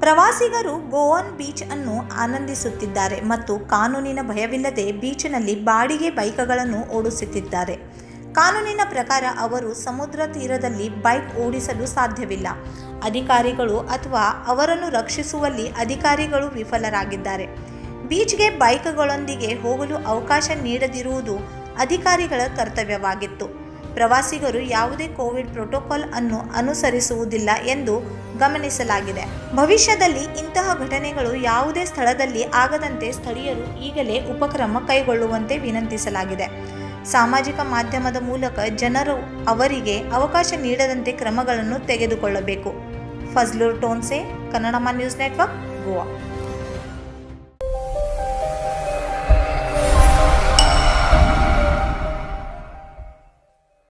ಪ್ರವಾಸಿಗರು Govan beach ಅನ್ನು ಆನಂದಿಸುತ್ತಿದ್ದಾರೆ ಮತ್ತು ಕಾನೂನಿನ ಭಯವಿಲ್ಲದೆ ಬೀಚ್ನಲ್ಲಿ ಬಾಡಿಗೆ ಬೈಕ್ಗಳನ್ನು ಓಡಿಸುತ್ತಿದ್ದಾರೆ ಕಾನೂನಿನ ಪ್ರಕಾರ ಅವರು ಸಮುದ್ರ ತೀರದಲ್ಲಿ ಬೈಕ್ ಓಡಿಸಲು ಸಾಧ್ಯವಿಲ್ಲ ಅಧಿಕಾರಿಗಳು ಅಥವಾ ಅವರನ್ನು ರಕ್ಷಿಸುವಲ್ಲಿ ಅಧಿಕಾರಿಗಳು ವಿಫಲರಾಗಿದ್ದಾರೆ ಬೀಚ್ಗೆ ಬೈಕ್ಗಳೊಂದಿಗೆ ಹೋಗಲು ಅವಕಾಶ ನೀಡದಿರುವುದು ಅಧಿಕಾರಿಗಳ ಕರ್ತವ್ಯವಾಗಿತ್ತು ಪ್ರವಾಸಿಗರು ಯಾವುದೇ ಕೋವಿಡ್ ಪ್ರೋಟೋಕಾಲ್ ಅನ್ನು ಅನುಸರಿಸುವುದಿಲ್ಲ ಎಂದು ಗಮನಿಸಲಾಗಿದೆ ಭವಿಷ್ಯದಲ್ಲಿ ಇಂತಹ ಘಟನೆಗಳು ಯಾವುದೇ ಸ್ಥಳದಲ್ಲಿ ಆಗದಂತೆ ಸ್ಥಳೀಯರು ಈಗಲೇ ಉಪಕ್ರಮ ಕೈಗೊಳ್ಳುವಂತೆ ವಿನಂತಿಸಲಾಗಿದೆ ಸಾಮಾಜಿಕ ಮಾಧ್ಯಮದ ಮೂಲಕ ಜನರು ಅವರಿಗೆ ಅವಕಾಶ ನೀಡದಂತೆ ಕ್ರಮಗಳನ್ನು ತೆಗೆದುಕೊಳ್ಳಬೇಕು ಫಜ್ಲೂರ್ ಟೋನ್ಸೆ ಕನ್ನಡಮ ನ್ಯೂಸ್ ನೆಟ್ವರ್ಕ್ ಗೋವಾ